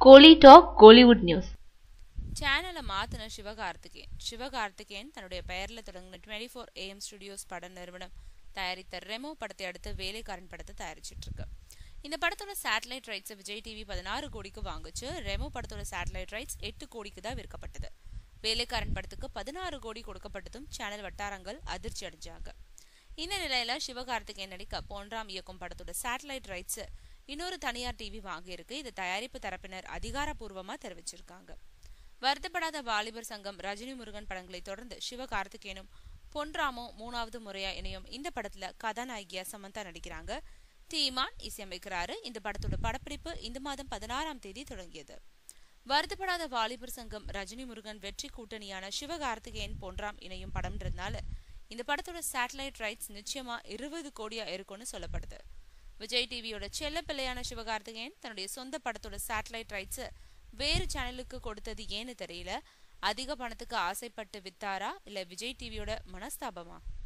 கோலி talk Kollywood news சேனலை மாத்தின சிவகார்த்திகேயன் சிவகார்த்திகேயன் தன்னுடைய பெயர்ல தொடங்கின டுவெண்ட்டி ஃபோர் ஏஎம் ஸ்டுடியோஸ் பட நிறுவனம் தயாரித்த ரெமோ படத்தை அடுத்து வேலைக்காரன் படத்தை தயாரிச்சிட்டு இருக்கு இந்த படத்தோட சேட்டலைட் ரைட்ஸை விஜய் டிவி பதினாறு கோடிக்கு வாங்குச்சு ரெமோ படத்தோட சேட்டலைட் ரைட்ஸ் எட்டு கோடிக்கு தான் விற்கப்பட்டது வேலைக்காரன் படத்துக்கு பதினாறு கோடி கொடுக்கப்பட்டதும் சேனல் வட்டாரங்கள் அதிர்ச்சி அடைஞ்சாங்க இந்த நிலையில சிவகார்த்திகேயன் நடிக்க போன்றாம் இயக்கும் படத்தோட சேட்டலைட் ரைட்ஸ் இன்னொரு தனியார் டிவி வாங்கியிருக்கு இது தயாரிப்பு தரப்பினர் அதிகாரப்பூர்வமா தெரிவிச்சிருக்காங்க வருத்தப்படாத வாலிபர் சங்கம் ரஜினி முருகன் படங்களை தொடர்ந்து சிவகார்த்திகேயனும் பொன்ராமோ மூணாவது முறையா இணையும் இந்த படத்துல கதாநாயகியா சமந்தா நடிக்கிறாங்க தீமான் இசையமைக்கிறாரு இந்த படத்தோட படப்பிடிப்பு இந்த மாதம் பதினாறாம் தேதி தொடங்கியது வருத்தப்படாத வாலிபர் சங்கம் ரஜினி முருகன் வெற்றி கூட்டணியான சிவகார்த்திகேயன் பொன்ராம் இணையும் படம்ன்றதுனால இந்த படத்தோட சேட்டலைட் ரைட்ஸ் நிச்சயமா இருபது கோடியா இருக்கும்னு சொல்லப்படுது விஜய் டிவியோட செல்ல பிள்ளையான சிவகார்த்திகேயன் தன்னுடைய சொந்த படத்தோட சேட்டலைட் ரைட்ஸ் வேறு சேனலுக்கு கொடுத்தது ஏன்னு தெரியல அதிக பணத்துக்கு ஆசைப்பட்டு வித்தாரா இல்ல விஜய் டிவியோட மனஸ்தாபமா